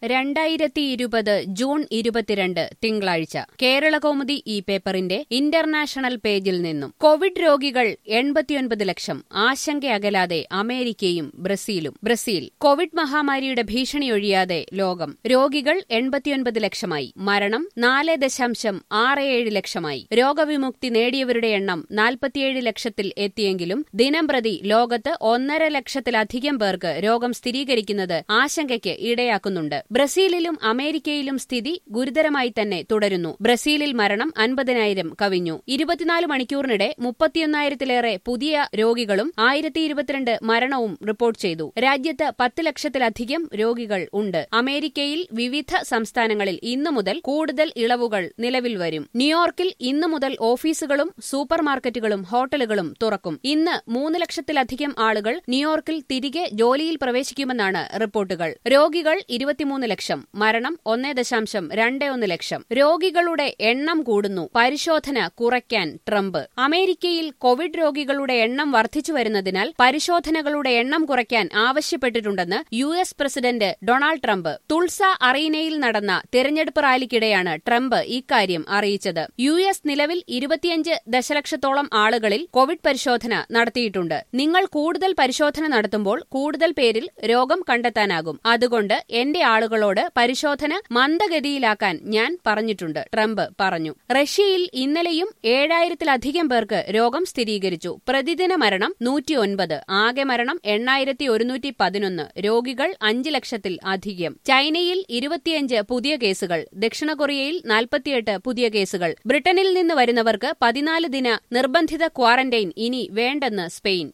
രണ്ടായിരത്തി ഇരുപത് ജൂൺ ഇരുപത്തിരണ്ട് തിങ്കളാഴ്ച കേരളകൗമുദി ഈ പേപ്പറിന്റെ ഇന്റർനാഷണൽ പേജിൽ നിന്നും കോവിഡ് രോഗികൾ എൺപത്തിയൊൻപത് ലക്ഷം ആശങ്കയകലാതെ അമേരിക്കയും ബ്രസീലും ബ്രസീൽ കോവിഡ് മഹാമാരിയുടെ ഭീഷണിയൊഴിയാതെ ലോകം രോഗികൾ എൺപത്തിയൊൻപത് ലക്ഷമായി മരണം നാല് ദശാംശം ആറ് ഏഴ് ലക്ഷമായി രോഗവിമുക്തി നേടിയവരുടെ എണ്ണം നാൽപ്പത്തിയേഴ് ലക്ഷത്തിൽ എത്തിയെങ്കിലും ദിനംപ്രതി ലോകത്ത് ഒന്നര ലക്ഷത്തിലധികം പേർക്ക് രോഗം സ്ഥിരീകരിക്കുന്നത് ആശങ്കയ്ക്ക് ഇടയാക്കുന്നുണ്ട് ബ്രസീലിലും അമേരിക്കയിലും സ്ഥിതി ഗുരുതരമായി തന്നെ തുടരുന്നു ബ്രസീലിൽ മരണം അൻപതിനായിരം കവിഞ്ഞു ഇരുപത്തിനാല് മണിക്കൂറിനിടെ മുപ്പത്തിയൊന്നായിരത്തിലേറെ പുതിയ രോഗികളും ആയിരത്തി ഇരുപത്തിരണ്ട് മരണവും റിപ്പോർട്ട് ചെയ്തു രാജ്യത്ത് പത്ത് ലക്ഷത്തിലധികം രോഗികൾ ഉണ്ട് അമേരിക്കയിൽ വിവിധ സംസ്ഥാനങ്ങളിൽ ഇന്നു മുതൽ കൂടുതൽ ഇളവുകൾ നിലവിൽ വരും ന്യൂയോർക്കിൽ ഇന്നു മുതൽ ഓഫീസുകളും സൂപ്പർമാർക്കറ്റുകളും ഹോട്ടലുകളും തുറക്കും ഇന്ന് മൂന്ന് ലക്ഷത്തിലധികം ആളുകൾ ന്യൂയോർക്കിൽ തിരികെ ജോലിയിൽ പ്രവേശിക്കുമെന്നാണ് റിപ്പോർട്ടുകൾ രോഗികൾ ഇരുപത്തിമൂന്ന് ലക്ഷം മരണം ഒന്നേ ദശാംശം രണ്ട് ഒന്ന് ലക്ഷം രോഗികളുടെ എണ്ണം കൂടുന്നു പരിശോധന കുറയ്ക്കാൻ ട്രംപ് അമേരിക്കയിൽ കോവിഡ് രോഗികളുടെ എണ്ണം വർദ്ധിച്ചു വരുന്നതിനാൽ പരിശോധനകളുടെ എണ്ണം കുറയ്ക്കാൻ ആവശ്യപ്പെട്ടിട്ടുണ്ടെന്ന് U S president Donald Trump Tulsa അറീനയിൽ നടന്ന തെരഞ്ഞെടുപ്പ് റാലിക്കിടെയാണ് ട്രംപ് ഇക്കാര്യം അറിയിച്ചത് യു എസ് നിലവിൽ ഇരുപത്തിയഞ്ച് ദശലക്ഷത്തോളം ആളുകളിൽ കോവിഡ് പരിശോധന നടത്തിയിട്ടുണ്ട് നിങ്ങൾ കൂടുതൽ പരിശോധന നടത്തുമ്പോൾ കൂടുതൽ പേരിൽ രോഗം കണ്ടെത്താനാകും അതുകൊണ്ട് എന്റെ ആളുകളോട് പരിശോധന മന്ദഗതിയിലാക്കാൻ ഞാൻ പറഞ്ഞിട്ടുണ്ട് ട്രംപ് പറഞ്ഞു റഷ്യയിൽ ഇന്നലെയും ഏഴായിരത്തിലധികം പേർക്ക് രോഗം സ്ഥിരീകരിച്ചു പ്രതിദിന മരണം നൂറ്റിയൊൻപത് ആകെ മരണം എണ്ണായിരത്തി ഒരുന്നൂറ്റി പതിനൊന്ന് രോഗികൾ അഞ്ച് ലക്ഷത്തിൽ അധികം ചൈനയിൽ ഇരുപത്തിയഞ്ച് പുതിയ കേസുകൾ ദക്ഷിണ കൊറിയയിൽ നാൽപ്പത്തിയെട്ട് പുതിയ കേസുകൾ ബ്രിട്ടനിൽ നിന്ന് വരുന്നവർക്ക് പതിനാല് ദിന നിർബന്ധിത ക്വാറന്റൈൻ ഇനി വേണ്ടെന്ന് സ്പെയിൻ